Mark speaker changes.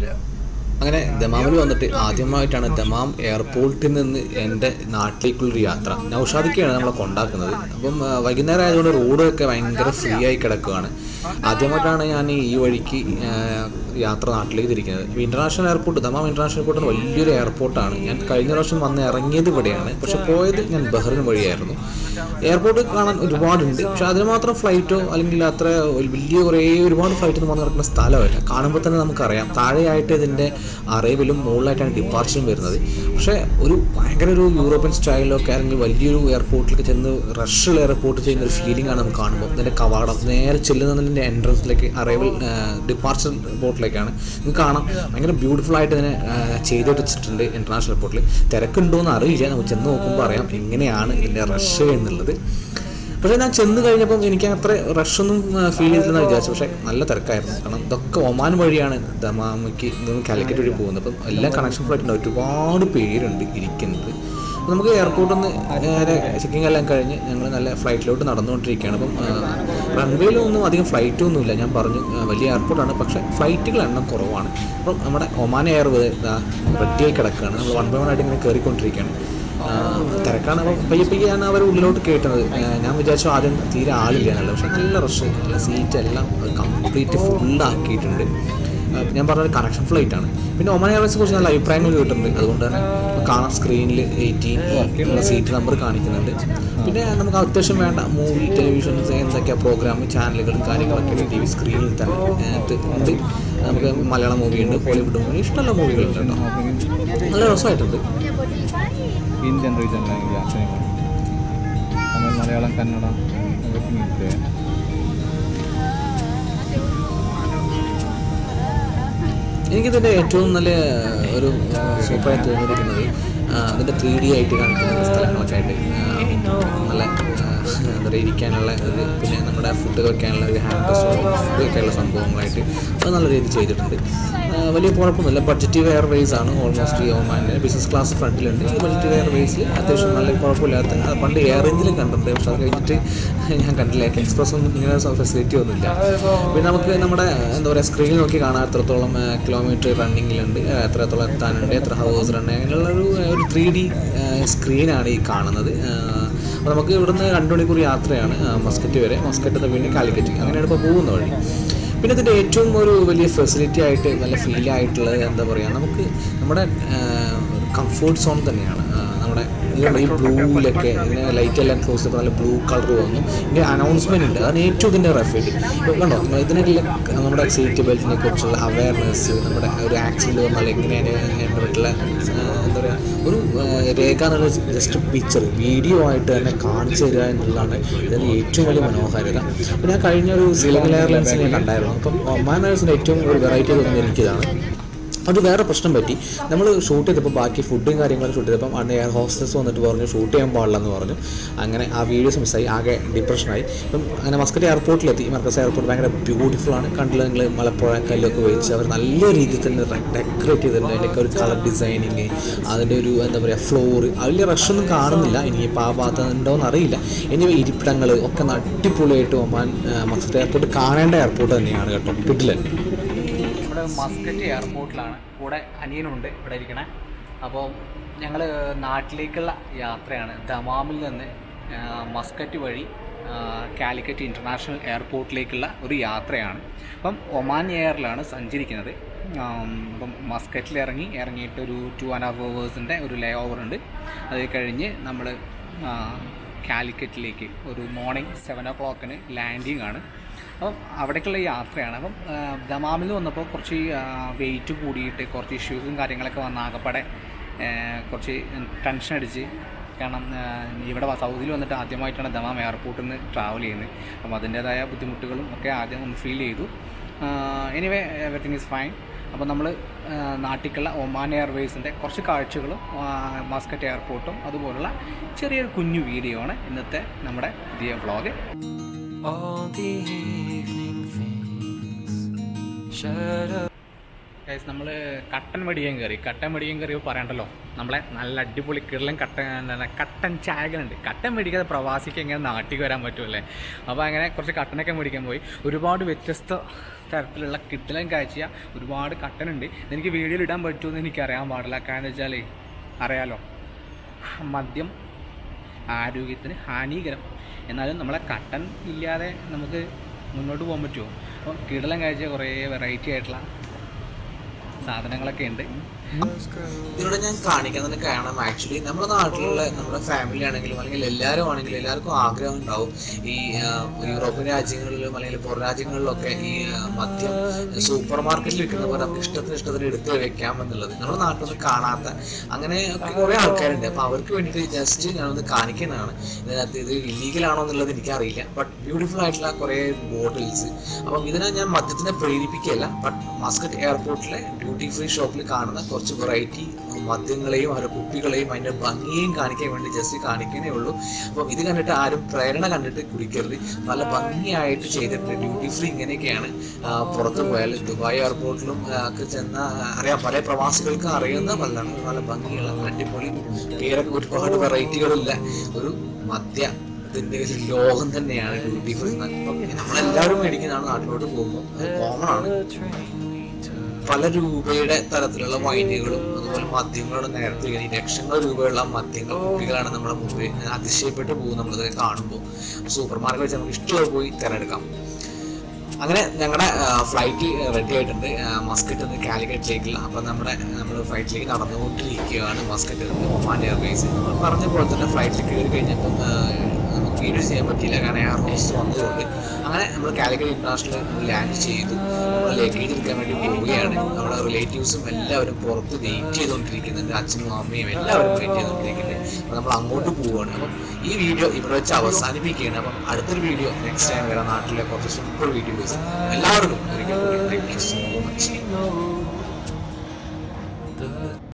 Speaker 1: ഇല്ല
Speaker 2: അങ്ങനെ ദമാമിൽ വന്നിട്ട് ആദ്യമായിട്ടാണ് ദമാം എയർപോർട്ടിൽ നിന്ന് എൻ്റെ നാട്ടിലേക്കുള്ളൊരു യാത്ര നൗഷാദിക്കാണ് നമ്മളെ കൊണ്ടാക്കുന്നത് അപ്പം ആ, വൈകുന്നേരം ആയതുകൊണ്ട് റോഡൊക്കെ ഭയങ്കര ഫ്രീ ആയി കിടക്കുകയാണ് ആദ്യമായിട്ടാണ് ഞാൻ ഈ വഴിക്ക് ആ, യാത്ര നാട്ടിലേക്ക് തിരിക്കുന്നത് ഇപ്പോൾ international airport Dammam international airport വലിയൊരു എയർപോർട്ടാണ് ഞാൻ കഴിഞ്ഞ പ്രാവശ്യം വന്ന് ഇറങ്ങിയത് ഇവിടെയാണ് പക്ഷെ പോയത് ഞാൻ ബഹ്റിൻ വഴിയായിരുന്നു എയർപോർട്ട് കാണാൻ ഒരുപാടുണ്ട് പക്ഷെ അതിന് മാത്രം ഫ്ലൈറ്റോ അല്ലെങ്കിൽ അത്ര വലിയ കുറേ ഒരുപാട് ഫ്ലൈറ്റ് ഒന്നും വന്ന് കിടക്കുന്ന സ്ഥലമല്ല കാണുമ്പോൾ തന്നെ നമുക്കറിയാം താഴെയായിട്ട് ഇതിൻ്റെ അറൈവലും മുകളിലായിട്ടാണ് ഡിപ്പാർച്ചറും വരുന്നത് പക്ഷേ ഒരു ഭയങ്കര ഒരു യൂറോപ്യൻ സ്റ്റൈലിലൊക്കെ അല്ലെങ്കിൽ വലിയൊരു എയർപോർട്ടിലേക്ക് ചെന്ന് റഷുള്ള എയർപോർട്ട് ചെയ്യുന്ന ഒരു ഫീലിംഗ് ആണ് നമുക്ക് കാണുമ്പോൾ ഇതിൻ്റെ കവാടം നേരെ ചെല്ലുന്നതിൻ്റെ എൻട്രൻസിലേക്ക് അറൈവൽ ഡിപ്പാർച്ചർ ബോട്ടിലേക്കാണ് നിങ്ങൾക്ക് കാണാം ഭയങ്കര ബ്യൂട്ടിഫുൾ ആയിട്ട് ഇതിനെ ആ, ചെയ്ത് വെച്ചിട്ടുണ്ട് ഇൻ്റർനാഷണൽ എയർപോർട്ടിൽ തിരക്കുണ്ടോ എന്ന് അറിയില്ല നമുക്ക് ചെന്ന് നോക്കുമ്പോൾ അറിയാം എങ്ങനെയാണ് ഇതിൻ്റെ റഷ് എന്നുള്ളത് പക്ഷേ ഞാൻ ചെന്ന് കഴിഞ്ഞപ്പം എനിക്ക് അത്ര റഷൊന്നും ഫീൽ ചെയ്തില്ലെന്ന് വിചാരിച്ചു പക്ഷേ നല്ല തിരക്കായിരുന്നു കാരണം ഇതൊക്കെ ഒമാൻ വഴിയാണ് ദമാമിക്ക് നിന്ന് കാലിക്കറ്റ് വഴി പോകുന്നത് അപ്പം എല്ലാം കണക്ഷൻ ഫ്ലൈറ്റ് ഉണ്ട് ഒരുപാട് പേരുണ്ട് ഇരിക്കുന്നത് അപ്പോൾ നമുക്ക് എയർപോർട്ടിൽ നിന്ന് നേരെ ചെക്കിംഗ് എല്ലാം കഴിഞ്ഞ് ഞങ്ങൾ നല്ല ഫ്ലൈറ്റിലോട്ട് നടന്നുകൊണ്ടിരിക്കുകയാണ് അപ്പം റൺവേയിലൊന്നും അധികം ഫ്ലൈറ്റൊന്നും ഇല്ല ഞാൻ പറഞ്ഞു ആ, വലിയ എയർപോർട്ടാണ് പക്ഷേ ഫ്ലൈറ്റുകൾ എണ്ണം കുറവാണ് അപ്പം നമ്മുടെ ഒമാൻ എയർ റെഡിയായി കിടക്കുകയാണ് നമ്മൾ വൺ ബൈ വൺ ആയിട്ട് ഇങ്ങനെ കയറിക്കൊണ്ടിരിക്കുകയാണ് ആ, തിരക്കാണ് അപ്പോൾ പയ്യെ പയ്യാണ് അവർ ഉള്ളിലോട്ട് കയറ്റുന്നത് ആ, ഞാൻ വിചാരിച്ചു ആദ്യം തീരെ ആളില്ല എന്നുള്ളത് പക്ഷേ നല്ല റഷ് നല്ല സീറ്റ് എല്ലാം കംപ്ലീറ്റ് ഫുള്ളാക്കിയിട്ടുണ്ട് ആ, ഞാൻ പറഞ്ഞ കണക്ഷൻ ഫ്ലൈറ്റ് ആണ് പിന്നെ ഒമാൻ എയർവേസിനെ കുറിച്ച് നല്ല അഭിപ്രായങ്ങൾ കേട്ടിട്ടുണ്ട് അതുകൊണ്ട് തന്നെ കാണാം സ്ക്രീനിൽ എയ്റ്റീൻ ഉള്ള സീറ്റ് നമ്പർ കാണിക്കുന്നുണ്ട് പിന്നെ നമുക്ക് അത്യാവശ്യം വേണ്ട മൂവി ടെലിവിഷൻസ് എന്തൊക്കെയാ പ്രോഗ്രാം ചാനലുകളും കാര്യങ്ങളൊക്കെ ടി വി സ്ക്രീനിൽ തന്നെ അതിനകത്ത് ഉണ്ട് നമുക്ക് മലയാളം മൂവിയുണ്ട് ഹോളിവുഡ് മൂവി ഇഷ്ടമുള്ള മൂവികളുണ്ട് കേട്ടോ നല്ല രസമായിട്ടുണ്ട്
Speaker 1: ഇന്ത്യൻ റീജിയൻ ലാംഗ്വേജ് ആശയങ്ങൾ Tamil Malayalam Kannada everything is there.
Speaker 2: എനിക്കിതിൻ്റെ ഏറ്റവും നല്ല ഒരു സൂപ്പറായി തോന്നിയിരിക്കുന്നത് ആ, അതിൻ്റെ ത്രീ ഡി ആയിട്ട് കാണിക്കുന്ന സ്ഥലങ്ങളൊക്കെ ആയിട്ട് ആ, നല്ല ആ, എന്താ പറയുക ഇരിക്കാനുള്ള ഇത് പിന്നെ നമ്മുടെ ഫുഡ് വെക്കാനുള്ള ഒരു ഹാൻഡ് ഫുഡ് വെക്കാനുള്ള സംഭവങ്ങളായിട്ട് അത് നല്ല രീതിയിൽ ചെയ്തിട്ടുണ്ട് ആ, വലിയ കുഴപ്പമൊന്നുമില്ല ബഡ്ജറ്റീവ് എയർവേസ് ആണ് ഓൾമോസ്റ്റ് ഈ ഒമാൻ്റെ ബിസിനസ് ക്ലാസ് ഫ്രണ്ടിലുണ്ട് ഈ ബഡ്ജറ്റീവ് എയർവേസിൽ അത്യാവശ്യം നല്ല കുഴപ്പമില്ലാത്ത അത് പണ്ട് എയർ ഇന്ത്യയിൽ കണ്ടിട്ടുണ്ട് പക്ഷെ അത് കഴിഞ്ഞിട്ട് ഞാൻ കണ്ടില്ല എക്സ്പ്രസ് ഒന്നും ഇങ്ങനെ ഫെസിലിറ്റി ഒന്നുമില്ല പിന്നെ നമുക്ക് നമ്മുടെ എന്താ പറയുക സ്ക്രീനിൽ നോക്കി കാണാൻ എത്രത്തോളം കിലോമീറ്റർ റണ്ണിങ്ങിലുണ്ട് എത്രത്തോളം എത്താനുണ്ട് എത്ര ഹവേഴ്സ് റൺ അങ്ങനെയുള്ള ഒരു ഒരു ത്രീ ഡി സ്ക്രീനാണ് ഈ കാണുന്നത് അപ്പോൾ നമുക്ക് ഇവിടുന്ന് രണ്ട് മണിക്കൂർ യാത്രയാണ് ആ, മസ്കറ്റ് വരെ മസ്കറ്റ് നിന്ന് പിന്നെ കാലിക്കറ്റ് അങ്ങനെയാണ് ഇപ്പോൾ പോകുന്ന വഴി പിന്നെ ഇതിൻ്റെ ഏറ്റവും ഒരു വലിയ ഫെസിലിറ്റി ആയിട്ട് നല്ല ഫീൽ ആയിട്ടുള്ളത് എന്താ പറയുക നമുക്ക് നമ്മുടെ കംഫോർട്ട് സോൺ തന്നെയാണ് ആ, നമ്മുടെ ഇതുണ്ട് ഈ ബ്ലൂവിലൊക്കെ ഇതിന് ലൈറ്റ് എല്ലാം ക്ലോസ് ചെയ്തപ്പോൾ നല്ല ബ്ലൂ കളർ വന്നു ഇതിൻ്റെ അനൗൺസ്മെൻറ്റ് ഉണ്ട് അതാണ് ഏറ്റവും ഇതിൻ്റെ റെഫേറ്റ് ഇപ്പോൾ കണ്ടോ ഇതിനെല്ലാം നമ്മുടെ സീറ്റ് ബെൽറ്റിനെ കുറിച്ചുള്ള അവയർനെസ് നമ്മുടെ ഒരു ആക്സിഡൻറ്റ് വന്നാൽ എങ്ങനെയാണ് അതിൻ്റെ വീട്ടിലെ എന്താ പറയുക ഒരു ആ, രേഖ എന്നുള്ള ജസ്റ്റ് പിക്ചർ വീഡിയോ ആയിട്ട് തന്നെ കാണിച്ചു തരിക എന്നുള്ളതാണ് ഇതിൻ്റെ ഏറ്റവും വലിയ മനോഹാരിത അപ്പോൾ ഞാൻ കഴിഞ്ഞ ഒരു ശ്രീലങ്കൻ എയർലൈൻസിനെ ഞാൻ കണ്ടായിരുന്നു അപ്പം ഒമാൻ എയർസിൻ്റെ ഏറ്റവും ഒരു വെറൈറ്റി തോന്നുന്നത് എനിക്കിതാണ് അത് വേറെ പ്രശ്നം പറ്റി നമ്മൾ ഷൂട്ട് ചെയ്തപ്പോൾ ബാക്കി ഫുഡും കാര്യങ്ങളും ഷൂട്ട് ചെയ്തപ്പം അന്ന് എയർ ഹോസ്റ്റസ് വന്നിട്ട് പറഞ്ഞു ഷൂട്ട് ചെയ്യാൻ പാടില്ല എന്ന് പറഞ്ഞു അങ്ങനെ ആ വീഡിയോസ് മിസ്സായി ആകെ ഡിപ്രഷനായി ഇപ്പം അങ്ങനെ മസ്കറ്റ് എയർപോർട്ടിലെത്തി മർക്കസ് എയർപോർട്ട് ഭയങ്കര ബ്യൂട്ടിഫുൾ ആണ് കണ്ടില്ല നിങ്ങൾ മലപ്പുഴ കല്ലൊക്കെ വെച്ച് അവർ നല്ല രീതിയിൽ തന്നെ ഡെക്കറേറ്റ് ചെയ്തിട്ടുണ്ട് അതിൻ്റെയൊക്കെ ഒരു കളർ ഡിസൈനിങ് അതിൻ്റെ ഒരു എന്താ പറയുക ഫ്ലോർ വലിയ റഷൊന്നും കാണുന്നില്ല ഇനിയിപ്പോൾ ആ ഭാഗത്ത് ഉണ്ടോയെന്ന് അറിയില്ല ഇനി ഇരിപ്പിടങ്ങൾ ഒക്കെ അടിപൊളിയായിട്ട് ഒമാൻ ആ, മസ്കറ്റ് എയർപോർട്ട് കാണേണ്ട എയർപോർട്ട് തന്നെയാണ് കേട്ടോ കിട്ടില്ല
Speaker 3: ഇവിടെ മസ്കറ്റ് എയർപോർട്ടിലാണ് കൂടെ അനിയനുണ്ട് ഇവിടെ ഇരിക്കണേ അപ്പോൾ ഞങ്ങൾ നാട്ടിലേക്കുള്ള യാത്രയാണ് ദമാമിൽ നിന്ന് ആ, മസ്കറ്റ് വഴി ആ, കാലിക്കറ്റ് ഇൻ്റർനാഷണൽ എയർപോർട്ടിലേക്കുള്ള ഒരു യാത്രയാണ് അപ്പം ഒമാൻ എയറിലാണ് സഞ്ചരിക്കുന്നത് ആം, അപ്പം മസ്കറ്റിൽ ഇറങ്ങി ഇറങ്ങിയിട്ട് ഒരു ടു ആൻഡ് ഹാഫ് അവേഴ്സിൻ്റെ ഒരു ലേ ഓവർ ഉണ്ട് അത് കഴിഞ്ഞ് നമ്മൾ കാലിക്കറ്റിലേക്ക് ഒരു മോർണിംഗ് സെവൻ ഓ ക്ലോക്കിന് ലാൻഡിങ് ആണ് അപ്പം അവിടേക്കുള്ള യാത്രയാണ് അപ്പം ആ, ദമാമിൽ വന്നപ്പോൾ കുറച്ച് വെയിറ്റ് കൂടിയിട്ട് കുറച്ച് ഇഷ്യൂസും കാര്യങ്ങളൊക്കെ വന്ന ആകപ്പാടെ ആ, കുറച്ച് ടെൻഷൻ അടിച്ച് കാരണം ആ, ഇവിടെ വ- സൗദിയിൽ വന്നിട്ട് ആദ്യമായിട്ടാണ് ദമാം എയർപോർട്ടിൽ നിന്ന് ട്രാവൽ ചെയ്യുന്നത് അപ്പം അതിൻ്റേതായ ബുദ്ധിമുട്ടുകളും ഒക്കെ ആദ്യം ഒന്ന് ഫീൽ ചെയ്തു എനിവേ എവറിത്തിങ് ഈസ് ഫൈൻ അപ്പോൾ നമ്മൾ നാട്ടിലേക്കുള്ള ഒമാൻ എയർവേസിൻ്റെ കുറച്ച് കാഴ്ചകളും ആ, മസ്കറ്റ് എയർപോർട്ടും അതുപോലുള്ള ചെറിയൊരു കുഞ്ഞു വീഡിയോ ആണ് ഇന്നത്തെ നമ്മുടെ പുതിയ vlog
Speaker 4: all the evening things. Shut up.
Speaker 3: Guys നമ്മൾ കട്ടൻ മേടിക്കാൻ കയറി കട്ടൻ മേടിക്കാൻ കയറി പറയണ്ടല്ലോ നമ്മളെ നല്ല അടിപൊളി കിടലൻ കട്ടൻ എന്താണ് കട്ടൻ ചായകളുണ്ട് കട്ടൻ മേടിക്കാതെ പ്രവാസിക്ക് എങ്ങനെ നാട്ടിൽ വരാൻ പറ്റുമല്ലേ അപ്പോൾ അങ്ങനെ കുറച്ച് കട്ടനൊക്കെ മേടിക്കാൻ പോയി ഒരുപാട് വ്യത്യസ്ത തരത്തിലുള്ള കിട്ടലൻ കാഴ്ച ഒരുപാട് കട്ടനുണ്ട് എനിക്ക് വീഡിയോയിൽ ഇടാൻ പറ്റുമെന്ന് എനിക്ക് അറിയാൻ പാടില്ല കാരണം വെച്ചാൽ അറിയാലോ മദ്യം ആരോഗ്യത്തിന് ഹാനികരം എന്നാലും നമ്മളെ കട്ടൻ ഇല്ലാതെ നമുക്ക് മുന്നോട്ട് പോകാൻ പറ്റുമോ അപ്പം കിടലൻ കാഴ്ച കുറേ വെറൈറ്റി ആയിട്ടുള്ള സാധനങ്ങളൊക്കെ ഉണ്ട്
Speaker 2: ഇതിലൂടെ ഞാൻ കാണിക്കാൻ തന്നെ കാരണം ആക്ച്വലി നമ്മുടെ നാട്ടിലുള്ള നമ്മുടെ ഫാമിലി ആണെങ്കിലും അല്ലെങ്കിൽ എല്ലാവരും ആണെങ്കിലും എല്ലാവർക്കും ആഗ്രഹം ഉണ്ടാവും ഈ ആ, യൂറോപ്യൻ രാജ്യങ്ങളിലും അല്ലെങ്കിൽ പുറം രാജ്യങ്ങളിലൊക്കെ ഈ ആ, മദ്യം സൂപ്പർ മാർക്കറ്റിൽ വിൽക്കുന്ന പോലെ നമുക്ക് ഇഷ്ടത്തിന് ഇഷ്ടത്തിന് എടുത്ത് വെക്കാം എന്നുള്ളത് നമ്മുടെ നാട്ടിലൊന്നും കാണാത്ത അങ്ങനെ ഒക്കെ കുറേ ആൾക്കാരുണ്ട് അപ്പോൾ അവർക്ക് വേണ്ടിയിട്ട് ജസ്റ്റ് ഞാനൊന്ന് കാണിക്കുന്നതാണ് ഇതിനകത്ത് ഇത് ഇല്ലീഗൽ ആണോ എന്നുള്ളത് എനിക്കറിയില്ല ബട്ട് ബ്യൂട്ടിഫുൾ ആയിട്ടുള്ള കുറേ ബോട്ടിൽസ് അപ്പം ഇതിനെ ഞാൻ മദ്യത്തിനെ പ്രേരിപ്പിക്കുകയല്ല ബട്ട് മസ്കറ്റ് എയർപോർട്ടിലെ ഡ്യൂട്ടി ഫ്രീ ഷോപ്പിൽ കാണുന്ന കുറച്ച് വെറൈറ്റി മദ്യങ്ങളെയും അവരുടെ കുപ്പികളെയും അതിൻ്റെ ഭംഗിയെയും കാണിക്കാൻ വേണ്ടി ജസ്റ്റ് കാണിക്കുന്നേ ഉള്ളൂ അപ്പം ഇത് കണ്ടിട്ട് ആരും പ്രേരണ കണ്ടിട്ട് കുടിക്കരുത് നല്ല ഭംഗിയായിട്ട് ചെയ്തിട്ട് ഡ്യൂട്ടി ഫ്രീ ഇങ്ങനെയൊക്കെയാണ് ആ, പുറത്ത് പോയാൽ ദുബായ് എയർപോർട്ടിലും ആ, ഒക്കെ ചെന്ന അറിയാം പല പ്രവാസികൾക്ക് അറിയുന്ന പലതാണ് നല്ല ഭംഗിയുള്ള അടിപൊളി പേരൊക്കെ ഒരുപാട് വെറൈറ്റികളില്ല ഒരു മദ്യ ഇതിന്റെ ഒരു ലോകം തന്നെയാണ് ഡ്യൂട്ടി ഫ്രീ നമ്മളെല്ലാവരും മേടിക്കുന്നതാണ് നാട്ടിലോട്ട് പോകുമ്പോൾ കോമൺ ആണ് പല രൂപയുടെ തരത്തിലുള്ള വൈനുകളും അതുപോലെ മദ്യങ്ങളും നേരത്തെ ഈ ലക്ഷങ്ങൾ രൂപയുള്ള മദ്യങ്ങൾ കുപ്പികളാണ് നമ്മുടെ മുമ്പിൽ അതിശയപ്പെട്ട് പോകും നമ്മളിത് കാണുമ്പോൾ സൂപ്പർ മാർക്കറ്റ് വെച്ച് നമുക്ക് ഇഷ്ടമുള്ള പോയി തിരഞ്ഞെടുക്കാം അങ്ങനെ ഞങ്ങളുടെ ഫ്ലൈറ്റ് റെഡി ആയിട്ടുണ്ട് മസ്കറ്റ് നിന്ന് കാലിക്കറ്റിലേക്കുള്ള അപ്പം നമ്മുടെ നമ്മൾ ഫ്ലൈറ്റിലേക്ക് നടന്നുകൊണ്ടിരിക്കുകയാണ് മസ്കറ്റ് നിന്ന് ഒമാൻ എയർവേസ് നമ്മൾ പറഞ്ഞ പോലെ തന്നെ ഫ്ലൈറ്റിൽ കയറി കഴിഞ്ഞപ്പം ആ, നമുക്ക് വീഡിയോ ചെയ്യാൻ പറ്റിയില്ല കാരണം എയർ ഹോസ്റ്റ് വന്നതുകൊണ്ട് അങ്ങനെ നമ്മൾ കാലിക്കറ്റ് ഇന്റർനാഷണൽ ലാൻഡ് ചെയ്തു നമ്മൾ ലഗേജ് എടുക്കാൻ വേണ്ടി പോവുകയാണ് നമ്മുടെ റിലേറ്റീവ്സും എല്ലാവരും പുറത്ത് വെയിറ്റ് ചെയ്തുകൊണ്ടിരിക്കുന്നുണ്ട് അച്ഛനും അമ്മയും എല്ലാവരും വെയിറ്റ് ചെയ്തുകൊണ്ടിരിക്കുന്നുണ്ട് അപ്പോൾ നമ്മൾ അങ്ങോട്ട് പോവുകയാണ് അപ്പം ഈ വീഡിയോ ഇവിടെ വെച്ച് അവസാനിപ്പിക്കുകയാണ് അപ്പം അടുത്തൊരു വീഡിയോ നെക്സ്റ്റ് ടൈം വരാം നാട്ടിലെ കുറച്ച് സൂപ്പർ വീഡിയോസ് എല്ലാവർക്കും ഒരിക്കൽ കൂടി താങ്ക് യു സോ മച്ച്